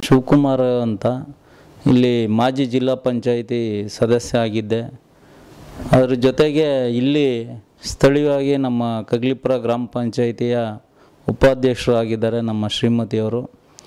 ಶಿವಕುಮಾರ್ ಅಂತ ಇಲ್ಲಿ ಮಾಜಿ ಜಿಲ್ಲಾ ಪಂಚಾಯಿತಿ ಸದಸ್ಯ ಆಗಿದ್ದೆ ಅದ್ರ ಜೊತೆಗೆ ಇಲ್ಲಿ ಸ್ಥಳೀಯವಾಗಿ ನಮ್ಮ ಕಗ್ಲಿಪುರ ಗ್ರಾಮ ಪಂಚಾಯಿತಿಯ ಉಪಾಧ್ಯಕ್ಷರು ಆಗಿದ್ದಾರೆ ನಮ್ಮ ಶ್ರೀಮತಿಯವರು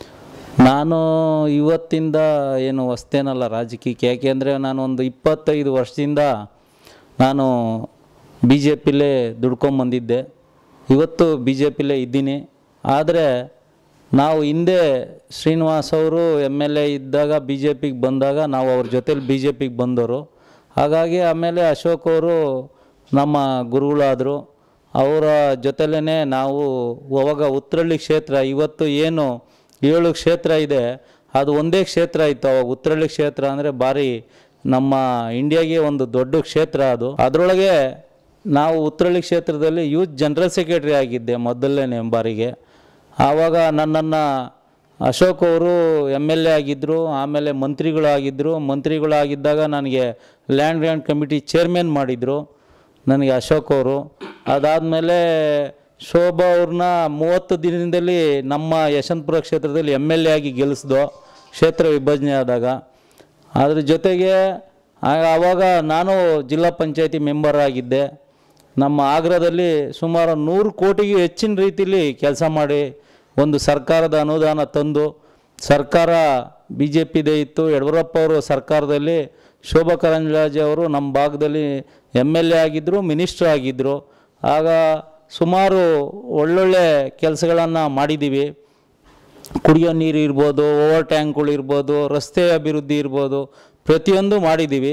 ನಾನು ಇವತ್ತಿಂದ ಏನು ಹೊಸ್ತೇನಲ್ಲ ರಾಜಕೀಯಕ್ಕೆ ಯಾಕೆಂದರೆ ನಾನು ಒಂದು ಇಪ್ಪತ್ತೈದು ವರ್ಷದಿಂದ ನಾನು ಬಿ ಜೆ ಪಿಲೇ ದುಡ್ಕೊಂಬಂದಿದ್ದೆ ಇವತ್ತು ಬಿ ಜೆ ಪಿಲೇ ಇದ್ದೀನಿ ಆದರೆ ನಾವು ಹಿಂದೆ ಶ್ರೀನಿವಾಸ್ ಅವರು ಎಮ್ ಎಲ್ ಎ ಇದ್ದಾಗ ಬಿ ಜೆ ಪಿಗೆ ಬಂದಾಗ ನಾವು ಅವ್ರ ಜೊತೇಲಿ ಬಿ ಜೆ ಪಿಗೆ ಬಂದವರು ಹಾಗಾಗಿ ಆಮೇಲೆ ಅಶೋಕ್ ಅವರು ನಮ್ಮ ಗುರುಗಳಾದರು ಅವರ ಜೊತೆಲೇ ನಾವು ಅವಾಗ ಉತ್ತರಳ್ಳಿ ಕ್ಷೇತ್ರ ಇವತ್ತು ಏನು ಏಳು ಕ್ಷೇತ್ರ ಇದೆ ಅದು ಒಂದೇ ಕ್ಷೇತ್ರ ಇತ್ತು ಅವಾಗ ಉತ್ತರಳ್ಳಿ ಕ್ಷೇತ್ರ ಅಂದರೆ ಭಾರಿ ನಮ್ಮ ಇಂಡಿಯಾಗೆ ಒಂದು ದೊಡ್ಡ ಕ್ಷೇತ್ರ ಅದು ಅದರೊಳಗೆ ನಾವು ಉತ್ತರಳ್ಳಿ ಕ್ಷೇತ್ರದಲ್ಲಿ ಯೂತ್ ಜನರಲ್ ಸೆಕ್ರೆಟರಿ ಆಗಿದ್ದೆ ಮೊದಲನೇ ಬಾರಿಗೆ ಆವಾಗ ನನ್ನನ್ನು ಅಶೋಕ್ ಅವರು ಎಮ್ ಎಲ್ ಎ ಆಗಿದ್ದರು ಆಮೇಲೆ ಮಂತ್ರಿಗಳಾಗಿದ್ದರು ಮಂತ್ರಿಗಳಾಗಿದ್ದಾಗ ನನಗೆ ಲ್ಯಾಂಡ್ ಲ್ಯಾಂಡ್ ಕಮಿಟಿ ಚೇರ್ಮನ್ ಮಾಡಿದರು ನನಗೆ ಅಶೋಕ್ ಅವರು ಅದಾದಮೇಲೆ ಶೋಭಾ ಅವ್ರನ್ನ ಮೂವತ್ತು ದಿನದಲ್ಲಿ ನಮ್ಮ ಯಶವಂತಪುರ ಕ್ಷೇತ್ರದಲ್ಲಿ ಎಮ್ ಎಲ್ ಎ ಆಗಿ ಗೆಲ್ಲಿಸ್ದೋ ಕ್ಷೇತ್ರ ವಿಭಜನೆ ಆದಾಗ ಅದ್ರ ಜೊತೆಗೆ ಆ- ಆವಾಗ ನಾನು ಜಿಲ್ಲಾ ಪಂಚಾಯತಿ ಮೆಂಬರ್ ಆಗಿದ್ದೆ ನಮ್ಮ ಆಗ್ರಾದಲ್ಲಿ ಸುಮಾರು ನೂರು ಕೋಟಿಗೆ ಹೆಚ್ಚಿನ ರೀತಿಯಲ್ಲಿ ಕೆಲಸ ಮಾಡಿ ಒಂದು ಸರ್ಕಾರದ ಅನುದಾನ ತಂದು ಸರ್ಕಾರ ಬಿ ಜೆ ಪಿದೇ ಇತ್ತು ಯಡಿಯೂರಪ್ಪ ಅವರು ಸರ್ಕಾರದಲ್ಲಿ ಶೋಭಾ ಕರಂದ್ಲಾಜೆ ಅವರು ನಮ್ಮ ಭಾಗದಲ್ಲಿ ಎಮ್ ಎಲ್ ಎ ಆಗಿದ್ದರು ಮಿನಿಸ್ಟ್ರ್ ಆಗಿದ್ದರು ಆಗ ಸುಮಾರು ಒಳ್ಳೊಳ್ಳೆ ಕೆಲಸಗಳನ್ನು ಮಾಡಿದ್ದೀವಿ ಕುಡಿಯೋ ನೀರು ಇರ್ಬೋದು ಓವರ್ ಟ್ಯಾಂಕ್ಗಳು ಇರ್ಬೋದು ರಸ್ತೆ ಅಭಿವೃದ್ಧಿ ಇರ್ಬೋದು ಪ್ರತಿಯೊಂದು ಮಾಡಿದ್ದೀವಿ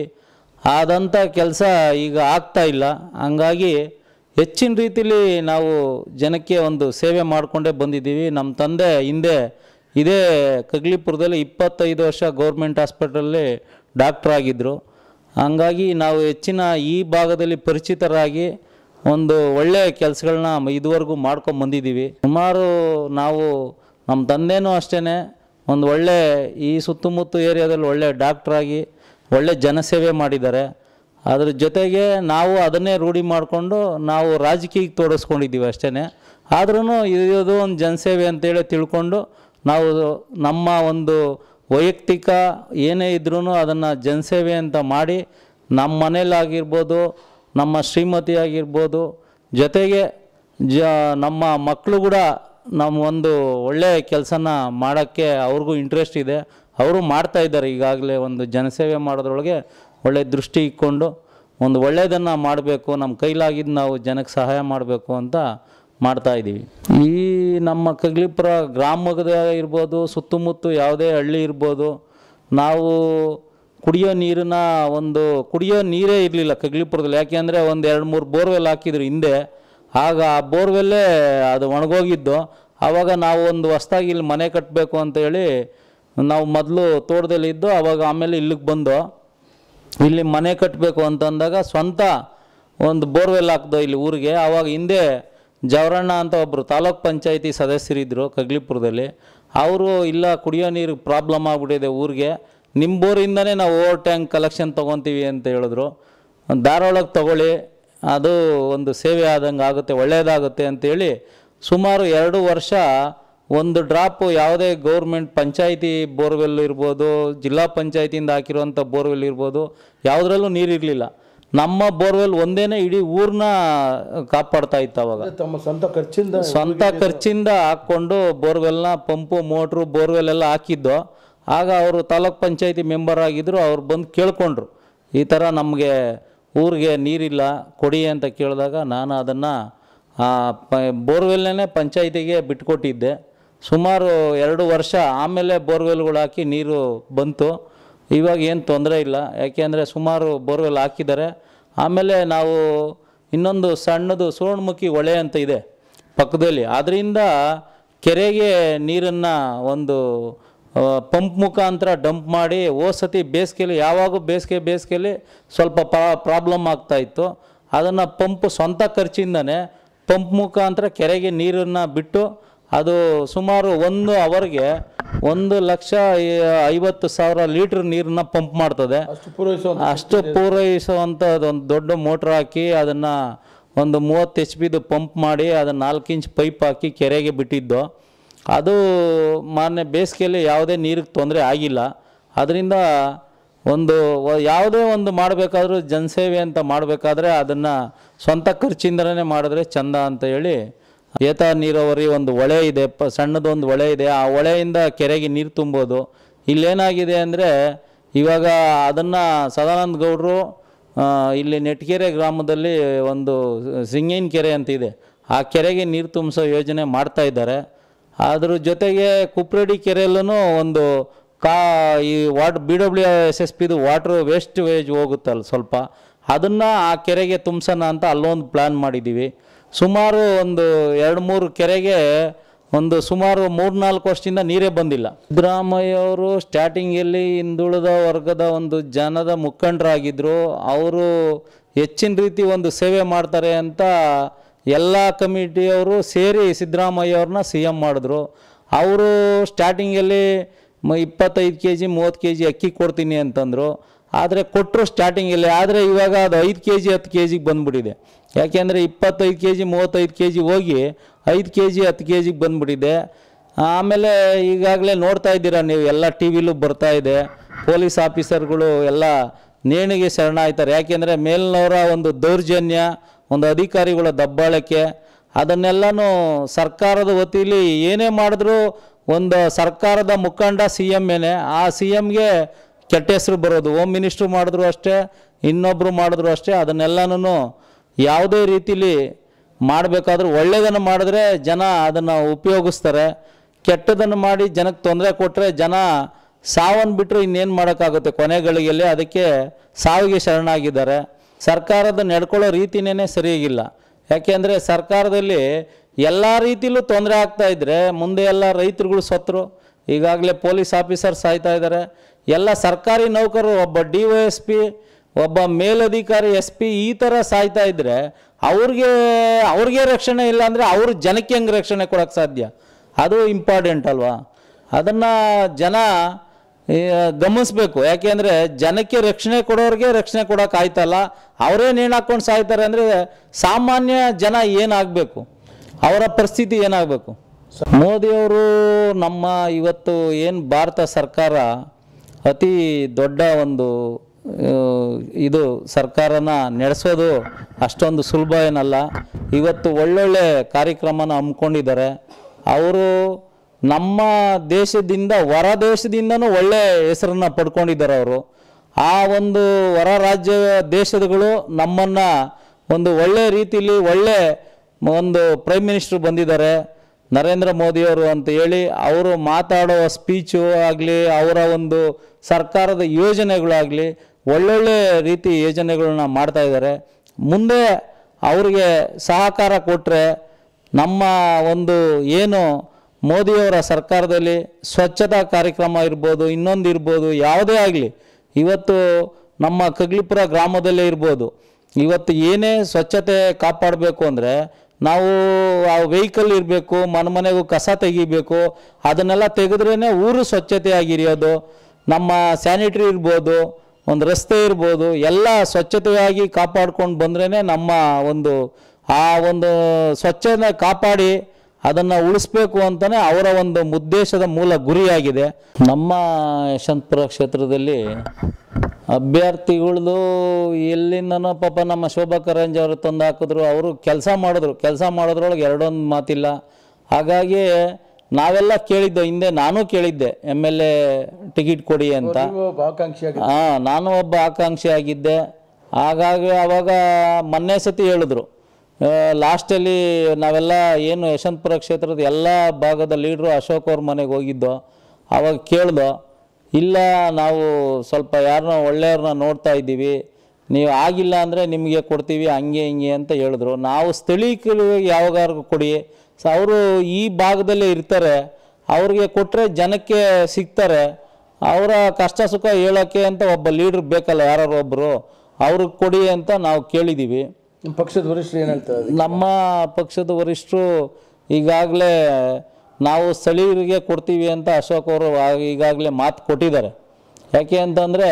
ಆದಂಥ ಕೆಲಸ ಈಗ ಆಗ್ತಾ ಇಲ್ಲ ಹಂಗಾಗಿ ಹೆಚ್ಚಿನ ರೀತಿಲಿ ನಾವು ಜನಕ್ಕೆ ಒಂದು ಸೇವೆ ಮಾಡಿಕೊಂಡೇ ಬಂದಿದ್ದೀವಿ ನಮ್ಮ ತಂದೆ ಹಿಂದೆ ಇದೇ ಕಗ್ಲಿಪುರದಲ್ಲಿ ಇಪ್ಪತ್ತೈದು ವರ್ಷ ಗೌರ್ಮೆಂಟ್ ಹಾಸ್ಪಿಟಲಲ್ಲಿ ಡಾಕ್ಟ್ರ್ ಆಗಿದ್ದರು ಹಂಗಾಗಿ ನಾವು ಹೆಚ್ಚಿನ ಈ ಭಾಗದಲ್ಲಿ ಪರಿಚಿತರಾಗಿ ಒಂದು ಒಳ್ಳೆಯ ಕೆಲಸಗಳನ್ನ ಇದುವರೆಗೂ ಮಾಡ್ಕೊಂಡು ಬಂದಿದ್ದೀವಿ ಸುಮಾರು ನಾವು ನಮ್ಮ ತಂದೆನೂ ಅಷ್ಟೇ ಒಂದು ಒಳ್ಳೆ ಈ ಸುತ್ತಮುತ್ತ ಏರಿಯಾದಲ್ಲಿ ಒಳ್ಳೆ ಡಾಕ್ಟ್ರಾಗಿ ಒಳ್ಳೆ ಜನಸೇವೆ ಮಾಡಿದ್ದಾರೆ ಅದ್ರ ಜೊತೆಗೆ ನಾವು ಅದನ್ನೇ ರೂಢಿ ಮಾಡಿಕೊಂಡು ನಾವು ರಾಜಕೀಯಕ್ಕೆ ತೋರಿಸ್ಕೊಂಡಿದ್ದೀವಿ ಅಷ್ಟೇ ಆದ್ರೂ ಇದು ಒಂದು ಜನಸೇವೆ ಅಂತೇಳಿ ತಿಳ್ಕೊಂಡು ನಾವು ನಮ್ಮ ಒಂದು ವೈಯಕ್ತಿಕ ಏನೇ ಇದ್ರೂ ಅದನ್ನು ಜನಸೇವೆ ಅಂತ ಮಾಡಿ ನಮ್ಮ ಮನೇಲಾಗಿರ್ಬೋದು ನಮ್ಮ ಶ್ರೀಮತಿ ಆಗಿರ್ಬೋದು ಜೊತೆಗೆ ಜ ನಮ್ಮ ಮಕ್ಕಳು ಕೂಡ ನಮ್ಮ ಒಂದು ಒಳ್ಳೆಯ ಕೆಲಸನ ಮಾಡೋಕ್ಕೆ ಅವ್ರಿಗೂ ಇಂಟ್ರೆಸ್ಟ್ ಇದೆ ಅವರು ಮಾಡ್ತಾ ಇದ್ದಾರೆ ಈಗಾಗಲೇ ಒಂದು ಜನಸೇವೆ ಮಾಡೋದ್ರೊಳಗೆ ಒಳ್ಳೆ ದೃಷ್ಟಿ ಇಟ್ಕೊಂಡು ಒಂದು ಒಳ್ಳೆಯದನ್ನು ಮಾಡಬೇಕು ನಮ್ಮ ಕೈಲಾಗಿದ್ದು ನಾವು ಜನಕ್ಕೆ ಸಹಾಯ ಮಾಡಬೇಕು ಅಂತ ಮಾಡ್ತಾ ಇದ್ದೀವಿ ಈ ನಮ್ಮ ಕಗ್ಲಿಪುರ ಗ್ರಾಮದ ಇರ್ಬೋದು ಸುತ್ತಮುತ್ತ ಯಾವುದೇ ಹಳ್ಳಿ ಇರ್ಬೋದು ನಾವು ಕುಡಿಯೋ ನೀರಿನ ಒಂದು ಕುಡಿಯೋ ನೀರೇ ಇರಲಿಲ್ಲ ಕಗ್ಲಿಪುರದಲ್ಲಿ ಯಾಕೆಂದರೆ ಒಂದು ಎರಡು ಮೂರು ಬೋರ್ವೆಲ್ ಹಾಕಿದ್ರು ಹಿಂದೆ ಆಗ ಆ ಬೋರ್ವೆಲ್ಲೇ ಅದು ಒಣಗೋಗಿದ್ದು ಆವಾಗ ನಾವು ಒಂದು ಹೊಸ್ದಾಗಿ ಇಲ್ಲಿ ಮನೆ ಕಟ್ಟಬೇಕು ಅಂತೇಳಿ ನಾವು ಮೊದಲು ತೋಟದಲ್ಲಿ ಇದ್ದು ಆವಾಗ ಆಮೇಲೆ ಇಲ್ಲಿಗೆ ಬಂದು ಇಲ್ಲಿ ಮನೆ ಕಟ್ಟಬೇಕು ಅಂತಂದಾಗ ಸ್ವಂತ ಒಂದು ಬೋರ್ವೆಲ್ ಹಾಕ್ದೋ ಇಲ್ಲಿ ಊರಿಗೆ ಆವಾಗ ಹಿಂದೆ ಜವರಣ್ಣ ಅಂತ ಒಬ್ಬರು ತಾಲೂಕ್ ಪಂಚಾಯತಿ ಸದಸ್ಯರಿದ್ದರು ಕಗ್ಲಿಪುರದಲ್ಲಿ ಅವರು ಇಲ್ಲ ಕುಡಿಯೋ ನೀರು ಪ್ರಾಬ್ಲಮ್ ಆಗ್ಬಿಟ್ಟಿದೆ ಊರಿಗೆ ನಿಮ್ಮ ಬೋರಿಂದನೇ ನಾವು ಓವರ್ ಟ್ಯಾಂಕ್ ಕಲೆಕ್ಷನ್ ತೊಗೊತೀವಿ ಅಂತ ಹೇಳಿದ್ರು ಒಂದು ದಾರೊಳಗೆ ತಗೊಳ್ಳಿ ಅದು ಒಂದು ಸೇವೆ ಆದಂಗೆ ಆಗುತ್ತೆ ಒಳ್ಳೆಯದಾಗುತ್ತೆ ಅಂತೇಳಿ ಸುಮಾರು ಎರಡು ವರ್ಷ ಒಂದು ಡ್ರಾಪು ಯಾವುದೇ ಗೌರ್ಮೆಂಟ್ ಪಂಚಾಯಿತಿ ಬೋರ್ವೆಲ್ ಇರ್ಬೋದು ಜಿಲ್ಲಾ ಪಂಚಾಯತಿಯಿಂದ ಹಾಕಿರುವಂಥ ಬೋರ್ವೆಲ್ ಇರ್ಬೋದು ಯಾವುದ್ರಲ್ಲೂ ನೀರಿರಲಿಲ್ಲ ನಮ್ಮ ಬೋರ್ವೆಲ್ ಒಂದೇನೆ ಇಡೀ ಊರನ್ನ ಕಾಪಾಡ್ತಾ ಇತ್ತು ಅವಾಗ ತಮ್ಮ ಸ್ವಂತ ಖರ್ಚಿಂದ ಸ್ವಂತ ಖರ್ಚಿಂದ ಹಾಕ್ಕೊಂಡು ಬೋರ್ವೆಲ್ನ ಪಂಪು ಮೋಟ್ರು ಬೋರ್ವೆಲ್ ಎಲ್ಲ ಹಾಕಿದ್ದು ಆಗ ಅವರು ತಾಲೂಕ್ ಪಂಚಾಯತಿ ಮೆಂಬರ್ ಆಗಿದ್ದರು ಅವ್ರು ಬಂದು ಕೇಳ್ಕೊಂಡ್ರು ಈ ಥರ ನಮಗೆ ಊರಿಗೆ ನೀರಿಲ್ಲ ಕೊಡಿ ಅಂತ ಕೇಳಿದಾಗ ನಾನು ಅದನ್ನು ಪ ಬೋರ್ವೆಲ್ನೇ ಪಂಚಾಯತಿಗೆ ಬಿಟ್ಕೊಟ್ಟಿದ್ದೆ ಸುಮಾರು ಎರಡು ವರ್ಷ ಆಮೇಲೆ ಬೋರ್ವೆಲ್ಗಳು ಹಾಕಿ ನೀರು ಬಂತು ಇವಾಗ ಏನು ತೊಂದರೆ ಇಲ್ಲ ಯಾಕೆಂದರೆ ಸುಮಾರು ಬೋರ್ವೆಲ್ ಹಾಕಿದ್ದಾರೆ ಆಮೇಲೆ ನಾವು ಇನ್ನೊಂದು ಸಣ್ಣದು ಸುವರ್ಣಮುಖಿ ಹೊಳೆ ಅಂತ ಇದೆ ಪಕ್ಕದಲ್ಲಿ ಅದರಿಂದ ಕೆರೆಗೆ ನೀರನ್ನು ಒಂದು ಪಂಪ್ ಮುಖಾಂತರ ಡಂಪ್ ಮಾಡಿ ಓ ಸತಿ ಬೇಸಿಗೆಲಿ ಯಾವಾಗೂ ಬೇಸಿಗೆ ಬೇಸಿಗೆಲಿ ಸ್ವಲ್ಪ ಪ್ರಾಬ್ಲಮ್ ಆಗ್ತಾ ಇತ್ತು ಅದನ್ನು ಪಂಪ್ ಸ್ವಂತ ಖರ್ಚಿಂದನೇ ಪಂಪ್ ಮುಖಾಂತರ ಕೆರೆಗೆ ನೀರನ್ನು ಬಿಟ್ಟು ಅದು ಸುಮಾರು ಒಂದು ಅವರ್ಗೆ ಒಂದು ಲಕ್ಷ ಐ- ಐವತ್ತು ಸಾವಿರ ಲೀಟ್ರ್ ನೀರನ್ನ ಪಂಪ್ ಮಾಡ್ತದೆ ಅಷ್ಟು ಪೂರೈಸುವಂತ ಅಷ್ಟು ಪೂರೈಸುವಂಥದ್ದು ಒಂದು ದೊಡ್ಡ ಮೋಟ್ರ್ ಹಾಕಿ ಅದನ್ನು ಒಂದು ಮೂವತ್ತು ಎಚ್ ಪಿದು ಪಂಪ್ ಮಾಡಿ ಅದನ್ನು ನಾಲ್ಕು ಇಂಚ್ ಪೈಪ್ ಹಾಕಿ ಕೆರೆಗೆ ಬಿಟ್ಟಿದ್ದು ಅದು ಮಾನ್ಯ ಬೇಸಿಗೆಯಲ್ಲಿ ಯಾವುದೇ ನೀರಿಗೆ ತೊಂದರೆ ಆಗಿಲ್ಲ ಅದರಿಂದ ಒಂದು ವ- ಯಾವುದೇ ಒಂದು ಮಾಡಬೇಕಾದ್ರೂ ಜನಸೇವೆ ಅಂತ ಮಾಡಬೇಕಾದ್ರೆ ಅದನ್ನು ಸ್ವಂತ ಖರ್ಚಿಂದನೇ ಮಾಡಿದ್ರೆ ಚಂದ ಅಂತ ಹೇಳಿ ಏತ ನೀರಾವರಿ ಒಂದು ಹೊಳೆ ಇದೆ ಪ ಸಣ್ಣದೊಂದು ಹೊಳೆ ಇದೆ ಆ ಹೊಳೆಯಿಂದ ಕೆರೆಗೆ ನೀರು ತುಂಬೋದು ಇಲ್ಲೇನಾಗಿದೆ ಅಂದರೆ ಇವಾಗ ಅದನ್ನು ಸದಾನಂದ ಗೌಡರು ಆ, ಇಲ್ಲಿ ನೆಟ್ಕೆರೆ ಗ್ರಾಮದಲ್ಲಿ ಒಂದು ಸಿಂಗೇನ್ ಕೆರೆ ಅಂತ ಇದೆ ಆ ಕೆರೆಗೆ ನೀರು ತುಂಬಿಸೋ ಯೋಜನೆ ಮಾಡ್ತಾ ಇದ್ದಾರೆ ಅದ್ರ ಜೊತೆಗೆ ಕುಪ್ರೇಡಿ ಕೆರೆಯಲ್ಲೂ ಒಂದು ಕಾ ಈ what B W S S ಪಿದು ವಾಟ್ರ್ ವೇಸ್ಟ್ ವೇಜ್ ಹೋಗುತ್ತಲ್ಲ ಸ್ವಲ್ಪ ಅದನ್ನು ಆ ಕೆರೆಗೆ ತುಂಬಿಸೋಣ ಅಂತ ಅಲ್ಲೊಂದು ಪ್ಲ್ಯಾನ್ ಮಾಡಿದ್ದೀವಿ ಸುಮಾರು ಒಂದು ಎರಡು ಮೂರು ಕೆರೆಗೆ ಒಂದು ಸುಮಾರು ಮೂರ್ನಾಲ್ಕು ವರ್ಷದಿಂದ ನೀರೇ ಬಂದಿಲ್ಲ ಸಿದ್ದರಾಮಯ್ಯ ಅವರು ಸ್ಟಾರ್ಟಿಂಗಲ್ಲಿ ಹಿಂದುಳಿದ ವರ್ಗದ ಒಂದು ಜನದ ಮುಖಂಡರಾಗಿದ್ದರು ಅವರು ಹೆಚ್ಚಿನ ರೀತಿ ಒಂದು ಸೇವೆ ಮಾಡ್ತಾರೆ ಅಂತ ಎಲ್ಲ ಕಮಿಟಿಯವರು ಸೇರಿ ಸಿದ್ದರಾಮಯ್ಯ ಅವ್ರನ್ನ ಸಿ ಎಮ್ ಮಾಡಿದ್ರು ಅವರು ಸ್ಟಾರ್ಟಿಂಗಲ್ಲಿ ಮ ಇಪ್ಪತ್ತೈದು ಕೆ ಜಿ ಮೂವತ್ತು ಕೆ ಜಿ ಅಕ್ಕಿ ಕೊಡ್ತೀನಿ ಅಂತಂದರು ಆದರೆ ಕೊಟ್ಟರು ಸ್ಟಾರ್ಟಿಂಗಲ್ಲಿ ಆದರೆ ಇವಾಗ ಅದು ಐದು ಕೆ ಜಿ ಹತ್ತು ಕೆ ಜಿಗೆ ಬಂದ್ಬಿಟ್ಟಿದೆ ಯಾಕೆಂದರೆ ಇಪ್ಪತ್ತೈದು ಕೆ ಜಿ ಮೂವತ್ತೈದು ಕೆ ಜಿ ಹೋಗಿ ಐದು ಕೆ ಜಿ ಹತ್ತು ಕೆ ಜಿಗೆ ಬಂದ್ಬಿಟ್ಟಿದೆ ಆಮೇಲೆ ಈಗಾಗಲೇ ನೋಡ್ತಾ ಇದ್ದೀರಾ ನೀವು ಎಲ್ಲ ಟಿ ವಿಲೂ ಬರ್ತಾ ಇದೆ ಪೊಲೀಸ್ ಆಫೀಸರ್ಗಳು ಎಲ್ಲ ನೇಣಿಗೆ ಶರಣಾಯ್ತಾರೆ ಯಾಕೆಂದರೆ ಮೇಲಿನವರ ಒಂದು ದೌರ್ಜನ್ಯ ಒಂದು ಅಧಿಕಾರಿಗಳ ದಬ್ಬಾಳಿಕೆ ಅದನ್ನೆಲ್ಲನೂ ಸರ್ಕಾರದ ವತಿಲಿ ಏನೇ ಮಾಡಿದ್ರೂ ಒಂದು ಸರ್ಕಾರದ ಮುಖಂಡ ಸಿ ಎಮ್ ಏನೇ ಆ ಸಿ ಎಮ್ಗೆ ಕೆಟ್ಟ ಹೆಸರು ಬರೋದು ಹೋಮ್ ಮಿನಿಸ್ಟ್ರು ಮಾಡಿದ್ರು ಅಷ್ಟೇ ಇನ್ನೊಬ್ಬರು ಮಾಡಿದ್ರು ಅಷ್ಟೇ ಅದನ್ನೆಲ್ಲನೂ ಯಾವುದೇ ರೀತಿಲಿ ಮಾಡಬೇಕಾದ್ರೂ ಒಳ್ಳೆಯದನ್ನು ಮಾಡಿದ್ರೆ ಜನ ಅದನ್ನು ಉಪಯೋಗಿಸ್ತಾರೆ ಕೆಟ್ಟದನ್ನು ಮಾಡಿ ಜನಕ್ಕೆ ತೊಂದರೆ ಕೊಟ್ಟರೆ ಜನ ಸಾವನ್ನು ಬಿಟ್ಟರೆ ಇನ್ನೇನು ಮಾಡೋಕ್ಕಾಗುತ್ತೆ ಕೊನೆಗಳಿಗೆಲ್ಲಿ ಅದಕ್ಕೆ ಸಾವಿಗೆ ಶರಣಾಗಿದ್ದಾರೆ ಸರ್ಕಾರದ ನಡ್ಕೊಳ್ಳೋ ರೀತಿನೇ ಸರಿಯಾಗಿಲ್ಲ ಯಾಕೆಂದರೆ ಸರ್ಕಾರದಲ್ಲಿ ಎಲ್ಲ ರೀತಿಲೂ ತೊಂದರೆ ಆಗ್ತಾ ಇದ್ದರೆ ಮುಂದೆ ಎಲ್ಲ ರೈತರುಗಳು ಸತ್ರು ಈಗಾಗಲೇ ಪೊಲೀಸ್ ಆಫೀಸರ್ ಸಾಯ್ತಾ ಇದ್ದಾರೆ ಎಲ್ಲ ಸರ್ಕಾರಿ ನೌಕರರು ಒಬ್ಬ ಡಿ ವೈ ಎಸ್ ಪಿ ಒಬ್ಬ ಮೇಲಧಿಕಾರಿ ಎಸ್ ಪಿ ಈ ಥರ ಸಾಯ್ತಾ ಇದ್ದರೆ ಅವ್ರಿಗೆ ಅವ್ರಿಗೆ ರಕ್ಷಣೆ ಇಲ್ಲ ಅಂದರೆ ಅವ್ರ ಜನಕ್ಕೆ ಹೆಂಗೆ ರಕ್ಷಣೆ ಕೊಡೋಕ್ಕೆ ಸಾಧ್ಯ ಅದು ಇಂಪಾರ್ಟೆಂಟ್ ಅಲ್ವಾ ಅದನ್ನು ಜನ ಈ, ಗಮನಿಸ್ಬೇಕು ಯಾಕೆಂದರೆ ಜನಕ್ಕೆ ರಕ್ಷಣೆ ಕೊಡೋರಿಗೆ ರಕ್ಷಣೆ ಕೊಡೋಕೆ ಆಯ್ತಲ್ಲ ಅವರೇ ನೇಣು ಹಾಕ್ಕೊಂಡು ಸಾಯ್ತಾರೆ ಅಂದರೆ ಸಾಮಾನ್ಯ ಜನ ಏನಾಗಬೇಕು ಅವರ ಪರಿಸ್ಥಿತಿ ಏನಾಗಬೇಕು ಮೋದಿಯವರು ನಮ್ಮ ಇವತ್ತು ಏನು ಭಾರತ ಸರ್ಕಾರ ಅತಿ ದೊಡ್ಡ ಒಂದು ಆ, ಇದು ಸರ್ಕಾರನ ನಡೆಸೋದು ಅಷ್ಟೊಂದು ಸುಲಭ ಏನಲ್ಲ ಇವತ್ತು ಒಳ್ಳೊಳ್ಳೆ ಕಾರ್ಯಕ್ರಮನ ಹಮ್ಮಿಕೊಂಡಿದ್ದಾರೆ ಅವರು ನಮ್ಮ ದೇಶದಿಂದ ಹೊರ ದೇಶದಿಂದನೂ ಒಳ್ಳೆ ಹೆಸರನ್ನ ಪಡ್ಕೊಂಡಿದ್ದಾರೆ ಅವರು ಆ ಒಂದು ಹೊರ ರಾಜ್ಯ ದೇಶಗಳು ನಮ್ಮನ್ನು ಒಂದು ಒಳ್ಳೆ ರೀತಿಲಿ ಒಳ್ಳೆ ಒಂದು ಪ್ರೈಮ್ ಮಿನಿಸ್ಟರ್ ಬಂದಿದ್ದಾರೆ ನರೇಂದ್ರ ಮೋದಿಯವರು ಅಂತ ಹೇಳಿ ಅವರು ಮಾತಾಡೋ ಸ್ಪೀಚು ಆಗಲಿ ಅವರ ಒಂದು ಸರ್ಕಾರದ ಯೋಜನೆಗಳಾಗಲಿ ಒಳ್ಳೊಳ್ಳೆ ರೀತಿ ಯೋಜನೆಗಳನ್ನ ಮಾಡ್ತಾ ಇದ್ದಾರೆ ಮುಂದೆ ಅವರಿಗೆ ಸಹಕಾರ ಕೊಟ್ಟರೆ ನಮ್ಮ ಒಂದು ಏನು ಮೋದಿಯವರ ಸರ್ಕಾರದಲ್ಲಿ ಸ್ವಚ್ಛತಾ ಕಾರ್ಯಕ್ರಮ ಇರ್ಬೋದು ಇನ್ನೊಂದು ಇರ್ಬೋದು ಯಾವುದೇ ಆಗಲಿ ಇವತ್ತು ನಮ್ಮ ಕಗ್ಲಿಪುರ ಗ್ರಾಮದಲ್ಲೇ ಇರ್ಬೋದು ಇವತ್ತು ಏನೇ ಸ್ವಚ್ಛತೆ ಕಾಪಾಡಬೇಕು ಅಂದರೆ ನಾವು ಆ ವೆಹಿಕಲ್ ಇರಬೇಕು ಮನೆ ಮನೆಗೂ ಕಸ ತೆಗಿಬೇಕು ಅದನ್ನೆಲ್ಲ ತೆಗೆದ್ರೇ ಊರು ಸ್ವಚ್ಛತೆಯಾಗಿರಿಯೋದು ನಮ್ಮ ಸ್ಯಾನಿಟ್ರಿ ಇರ್ಬೋದು ಒಂದು ರಸ್ತೆ ಇರ್ಬೋದು ಎಲ್ಲ ಸ್ವಚ್ಛತೆಯಾಗಿ ಕಾಪಾಡ್ಕೊಂಡು ಬಂದ್ರೇ ನಮ್ಮ ಒಂದು ಆ ಒಂದು ಸ್ವಚ್ಛತೆ ಕಾಪಾಡಿ ಅದನ್ನು ಉಳಿಸ್ಬೇಕು ಅಂತಲೇ ಅವರ ಒಂದು ಉದ್ದೇಶದ ಮೂಲ ಗುರಿಯಾಗಿದೆ ನಮ್ಮ ಯಶವಂತಪುರ ಕ್ಷೇತ್ರದಲ್ಲಿ ಅಭ್ಯರ್ಥಿಗಳದು ಎಲ್ಲಿಂದನೋ ಪಾಪ ನಮ್ಮ ಶೋಭಾ ಕರಂಜಿ ಅವರು ತಂದು ಹಾಕಿದ್ರು ಅವರು ಕೆಲಸ ಮಾಡಿದ್ರು ಕೆಲಸ ಮಾಡೋದ್ರೊಳಗೆ ಎರಡೊಂದು ಮಾತಿಲ್ಲ ಹಾಗಾಗಿ ನಾವೆಲ್ಲ ಕೇಳಿದ್ದು ಹಿಂದೆ ನಾನು ಕೇಳಿದ್ದೆ ಎಮ್ ಎಲ್ ಎ ಟಿಕೆಟ್ ಕೊಡಿ ಅಂತ ಒಬ್ಬ ಆಕಾಂಕ್ಷಿಯಾಗಿ ಹಾಂ ನಾನು ಒಬ್ಬ ಆಕಾಂಕ್ಷಿ ಆಗಿದ್ದೆ ಹಾಗಾಗಿ ಅವಾಗ ಮೊನ್ನೆ ಸತಿ ಹೇಳಿದ್ರು ಲಾಸ್ಟಲ್ಲಿ ನಾವೆಲ್ಲ ಏನು ಯಶವಂತಪುರ ಕ್ಷೇತ್ರದ ಎಲ್ಲ ಭಾಗದ ಲೀಡ್ರು ಅಶೋಕ್ ಅವ್ರ ಮನೆಗೆ ಹೋಗಿದ್ದೋ ಅವಾಗ ಕೇಳ್ದೋ ಇಲ್ಲ ನಾವು ಸ್ವಲ್ಪ ಯಾರನ್ನೋ ಒಳ್ಳೆಯವ್ರನ್ನ ನೋಡ್ತಾ ಇದ್ದೀವಿ ನೀವು ಆಗಿಲ್ಲ ಅಂದರೆ ನಿಮಗೆ ಕೊಡ್ತೀವಿ ಹಂಗೆ ಹಿಂಗೆ ಅಂತ ಹೇಳಿದ್ರು ನಾವು ಸ್ಥಳೀಕರಿಗೆ ಯಾವಾಗಾರು ಕೊಡಿ ಸೊ ಅವರು ಈ ಭಾಗದಲ್ಲೇ ಇರ್ತಾರೆ ಅವ್ರಿಗೆ ಕೊಟ್ಟರೆ ಜನಕ್ಕೆ ಸಿಗ್ತಾರೆ ಅವರ ಕಷ್ಟ ಸುಖ ಹೇಳೋಕ್ಕೆ ಅಂತ ಒಬ್ಬ ಲೀಡ್ರ್ ಬೇಕಲ್ಲ ಯಾರು ಒಬ್ಬರು ಅವ್ರಿಗೆ ಕೊಡಿ ಅಂತ ನಾವು ಕೇಳಿದ್ದೀವಿ ನಿಮ್ಮ ಪಕ್ಷದ ವರಿಷ್ಠರು ಏನು ಹೇಳ್ತಾರೆ ನಮ್ಮ ಪಕ್ಷದ ವರಿಷ್ಠರು ಈಗಾಗಲೇ ನಾವು ಸ್ಥಳೀಯರಿಗೆ ಕೊಡ್ತೀವಿ ಅಂತ ಅಶೋಕ್ ಅವರು ಈಗಾಗಲೇ ಮಾತು ಕೊಟ್ಟಿದ್ದಾರೆ ಯಾಕೆ ಅಂತಂದರೆ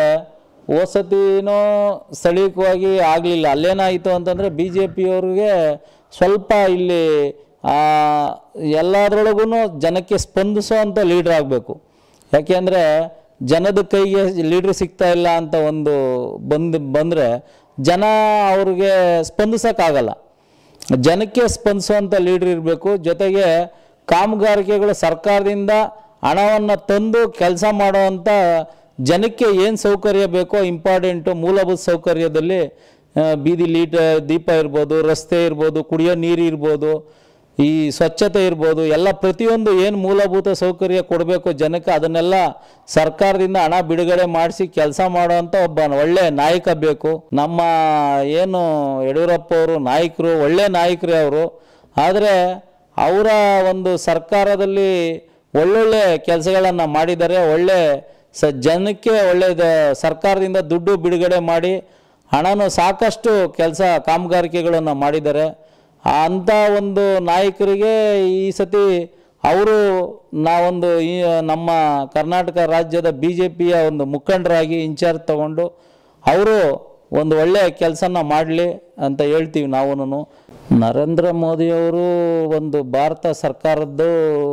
ಓಸತಿನೂ ಸ್ಥಳೀಯವಾಗಿ ಆಗಲಿಲ್ಲ ಅಲ್ಲೇನಾಯಿತು ಅಂತಂದರೆ ಬಿ ಜೆ ಪಿಯವ್ರಿಗೆ ಸ್ವಲ್ಪ ಇಲ್ಲಿ ಎಲ್ಲದರೊಳಗೂ ಜನಕ್ಕೆ ಸ್ಪಂದಿಸುವಂಥ ಲೀಡ್ರ್ ಆಗಬೇಕು ಯಾಕೆಂದರೆ ಜನದ ಕೈಗೆ ಲೀಡ್ರ್ ಸಿಗ್ತಾ ಇಲ್ಲ ಅಂತ ಒಂದು ಬಂದು ಬಂದರೆ ಜನ ಅವ್ರಿಗೆ ಸ್ಪಂದಿಸೋಕ್ಕಾಗಲ್ಲ ಜನಕ್ಕೆ ಸ್ಪಂದಿಸುವಂಥ ಲೀಡ್ರ್ ಇರಬೇಕು ಜೊತೆಗೆ ಕಾಮಗಾರಿಕೆಗಳು ಸರ್ಕಾರದಿಂದ ಹಣವನ್ನು ತಂದು ಕೆಲಸ ಮಾಡುವಂಥ ಜನಕ್ಕೆ ಏನು ಸೌಕರ್ಯ ಬೇಕೋ ಇಂಪಾರ್ಟೆಂಟು ಮೂಲಭೂತ ಸೌಕರ್ಯದಲ್ಲಿ ಆ, ಬೀದಿ ಲೀಟ ದೀಪ ಇರ್ಬೋದು ರಸ್ತೆ ಇರ್ಬೋದು ಕುಡಿಯೋ ನೀರು ಇರ್ಬೋದು ಈ ಸ್ವಚ್ಛತೆ ಇರ್ಬೋದು ಎಲ್ಲ ಪ್ರತಿಯೊಂದು ಏನು ಮೂಲಭೂತ ಸೌಕರ್ಯ ಕೊಡಬೇಕು ಜನಕ್ಕೆ ಅದನ್ನೆಲ್ಲ ಸರ್ಕಾರದಿಂದ ಹಣ ಬಿಡುಗಡೆ ಮಾಡಿಸಿ ಕೆಲಸ ಮಾಡುವಂಥ ಒಬ್ಬ ಒಳ್ಳೆ ನಾಯಕ ಬೇಕು ನಮ್ಮ ಏನು ಯಡಿಯೂರಪ್ಪ ಅವರು ನಾಯಕರು ಒಳ್ಳೆ ನಾಯಕರೇ ಅವರು ಆದರೆ ಅವರ ಒಂದು ಸರ್ಕಾರದಲ್ಲಿ ಒಳ್ಳೊಳ್ಳೆ ಕೆಲಸಗಳನ್ನು ಮಾಡಿದ್ದಾರೆ ಒಳ್ಳೆ ಸ ಜನಕ್ಕೆ ಒಳ್ಳೆ ಸರ್ಕಾರದಿಂದ ದುಡ್ಡು ಬಿಡುಗಡೆ ಮಾಡಿ ಹಣನೂ ಸಾಕಷ್ಟು ಕೆಲಸ ಕಾಮಗಾರಿಕೆಗಳನ್ನು ಮಾಡಿದ್ದಾರೆ ಅಂಥ ಒಂದು ನಾಯಕರಿಗೆ ಈ ಸತಿ ಅವರು ನಾವೊಂದು ಈ ನಮ್ಮ ಕರ್ನಾಟಕ ರಾಜ್ಯದ ಬಿ ಜೆ ಪಿಯ ಒಂದು ಮುಖಂಡರಾಗಿ ಇನ್ಚಾರ್ಜ್ ತಗೊಂಡು ಅವರು ಒಂದು ಒಳ್ಳೆಯ ಕೆಲಸನ ಮಾಡಲಿ ಅಂತ ಹೇಳ್ತೀವಿ ನಾವು ನರೇಂದ್ರ ಮೋದಿಯವರು ಒಂದು ಭಾರತ ಸರ್ಕಾರದ್ದು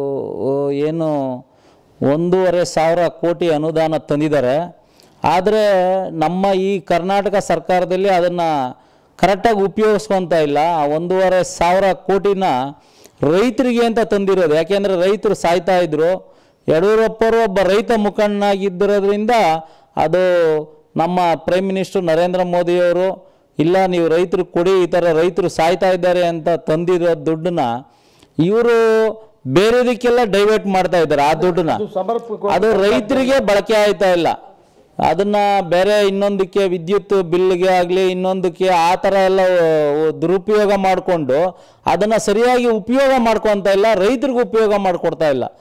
ಏನು ಒಂದೂವರೆ ಸಾವಿರ ಕೋಟಿ ಅನುದಾನ ತಂದಿದ್ದಾರೆ ಆದರೆ ನಮ್ಮ ಈ ಕರ್ನಾಟಕ ಸರ್ಕಾರದಲ್ಲಿ ಅದನ್ನು ಕರೆಕ್ಟಾಗಿ ಉಪಯೋಗಿಸ್ಕೊತಾ ಇಲ್ಲ ಆ ಒಂದೂವರೆ ಸಾವಿರ ಕೋಟಿನ ರೈತರಿಗೆ ಅಂತ ತಂದಿರೋದು ಯಾಕೆಂದರೆ ರೈತರು ಸಾಯ್ತಾ ಇದ್ರು ಯಡಿಯೂರಪ್ಪರು ಒಬ್ಬ ರೈತ ಮುಖಂಡನಾಗಿದ್ದಿರೋದ್ರಿಂದ ಅದು ನಮ್ಮ ಪ್ರೈಮ್ ಮಿನಿಸ್ಟರ್ ನರೇಂದ್ರ ಮೋದಿಯವರು ಇಲ್ಲ ನೀವು ರೈತರು ಕೊಡಿ ಈ ಥರ ರೈತರು ಸಾಯ್ತಾ ಇದ್ದಾರೆ ಅಂತ ತಂದಿರೋ ದುಡ್ಡನ್ನ ಇವರು ಬೇರೆದಕ್ಕೆಲ್ಲ ಡೈವರ್ಟ್ ಮಾಡ್ತಾ ಇದ್ದಾರೆ ಆ ದುಡ್ಡನ್ನ ಅದು ಸಮರ್ಪಕ ಅದು ರೈತರಿಗೆ ಬಳಕೆ ಆಯ್ತಾ ಇಲ್ಲ ಅದನ್ನ ಬೇರೆ ಇನ್ನೊಂದಕ್ಕೆ ವಿದ್ಯುತ್ ಬಿಲ್ಗೆ ಆಗಲಿ ಇನ್ನೊಂದಕ್ಕೆ ಆ ಥರ ಎಲ್ಲ ಆ, ದುರುಪಯೋಗ ಮಾಡಿಕೊಂಡು ಅದನ್ನು ಸರಿಯಾಗಿ ಉಪಯೋಗ ಮಾಡ್ಕೊತಾ ಇಲ್ಲ ರೈತರಿಗೆ ಉಪಯೋಗ ಮಾಡಿಕೊಡ್ತಾ ಇಲ್ಲ